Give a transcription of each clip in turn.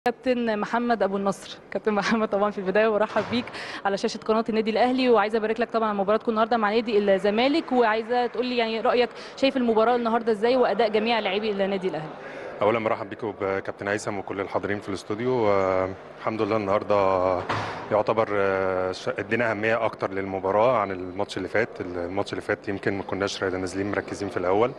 كابتن محمد ابو النصر كابتن محمد طبعا في البدايه برحب بيك على شاشه قناه النادي الاهلي وعايزه ابارك لك طبعا على مباراتكم النهارده مع نادي الزمالك وعايزه تقول لي يعني رايك شايف المباراه النهارده ازاي واداء جميع لاعبي النادي الاهلي اولا مرحب بيكم بكابتن هيثم وكل الحاضرين في الاستوديو آه، الحمد لله النهارده يعتبر آه، ش- ادينا اهميه اكتر للمباراه عن الماتش اللي فات الماتش اللي فات يمكن ما كناش نازلين مركزين في الاول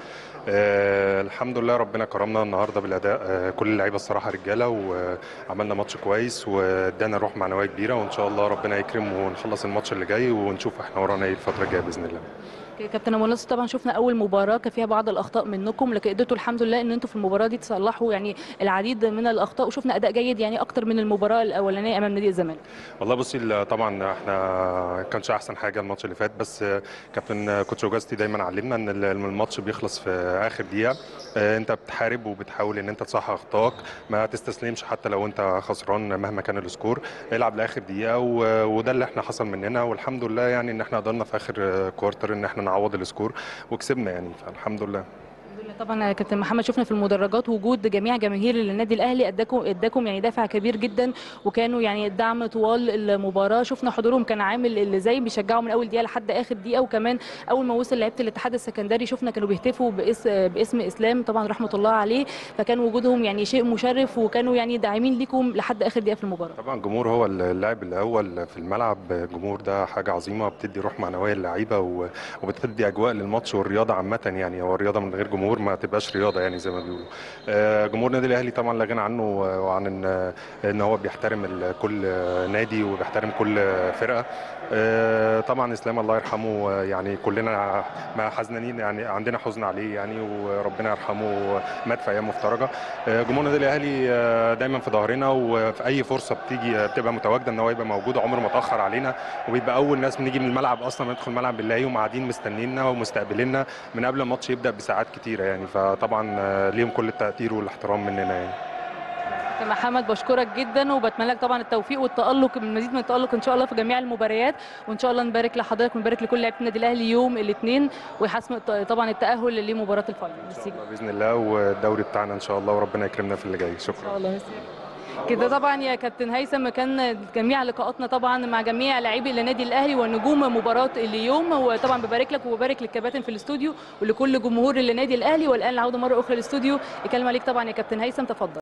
آه، الحمد لله ربنا كرمنا النهارده بالاداء آه، كل اللعيبه الصراحه رجاله وعملنا ماتش كويس وادانا روح معنويه كبيره وان شاء الله ربنا يكرم ونخلص الماتش اللي جاي ونشوف احنا ورانا ايه الفتره الجايه باذن الله كابتن ابو النصر طبعا شفنا اول مباراه كان فيها بعض الاخطاء منكم لكن قدرتوا الحمد لله ان انتوا في المباراه دي تصلحوا يعني العديد من الاخطاء وشفنا اداء جيد يعني اكتر من المباراه الاولانيه امام نادي الزمالك والله بصي ال- طبعا احنا كانش احسن حاجه الماتش اللي فات بس كابتن كوتش اوجاستي دايما علمنا ان ال- الماتش بيخلص في اخر دقيقه اه، انت بتحارب وبتحاول ان انت تصحح اخطائك ما تستسلمش حتى لو انت خسران مهما كان السكور العب لاخر دقيقه و- وده اللي احنا حصل مننا والحمد لله يعني ان احنا قدرنا في اخر اه، كوارتر ان احنا نعوض السكور وكسبنا يعني فالحمد لله الحمد لله طبعا يا كابتن محمد شفنا في المدرجات وجود جميع جماهير النادي الاهلي اداكم اداكم يعني دافع كبير جدا وكانوا يعني الدعم طوال المباراه شفنا حضورهم كان عامل اللي زي بيشجعوا من اول دقيقه لحد اخر دقيقه وكمان اول ما وصل لعيبه الاتحاد السكندري شفنا كانوا بيهتفوا باسم باسم اسلام طبعا رحمه الله عليه فكان وجودهم يعني شيء مشرف وكانوا يعني داعمين ليكم لحد اخر دقيقه في المباراه طبعا الجمهور هو اللاعب الاول في الملعب الجمهور ده حاجه عظيمه بتدي روح معنويه للعيبه و- وبتدي اجواء للماتش والرياضه عامه يعني هو الرياضه من غير جمهور ما تبقاش رياضه يعني زي ما بيقولوا آه، جمهور النادي الاهلي طبعا لا غنى عنه وعن ان ان هو بيحترم ال- كل نادي وبيحترم كل فرقه آه، طبعا اسلام الله يرحمه آه، يعني كلنا ما حزنانين يعني عندنا حزن عليه يعني وربنا يرحمه مات في ايام مفترجه آه، جمهور النادي الاهلي آه، دايما في ظهرنا وفي اي فرصه بتيجي آه، بتبقى متواجده ان هو يبقى موجود عمره ما اتاخر علينا وبيبقى اول ناس بنيجي من الملعب اصلا ندخل الملعب بنلاقيهم قاعدين مستنينا ومستقبلينا من قبل الماتش يبدا بساعات كتيره يعني فطبعا آه، ليهم كل التقدير والاحترام مننا يعني كابتن محمد بشكرك جدا وبتمنى لك طبعا التوفيق والتالق من مزيد من التالق ان شاء الله في جميع المباريات وان شاء الله نبارك لحضرتك ونبارك لكل لعيبه النادي الاهلي يوم الاثنين ويحسم طبعا التاهل لمباراه الفاينل ان ميرسي شاء الله باذن الله والدوري بتاعنا ان شاء الله وربنا يكرمنا في اللي جاي ان شكرا شاء الله ميرسي كده طبعا يا كابتن هيثم كان جميع لقاءاتنا طبعا مع جميع لاعبي النادي الاهلي ونجوم مباراه اليوم وطبعا ببارك لك وببارك للكباتن في الاستوديو ولكل جمهور النادي الاهلي والان العوده مره اخرى للاستوديو الكلمه ليك طبعا يا كابتن هيثم تفضل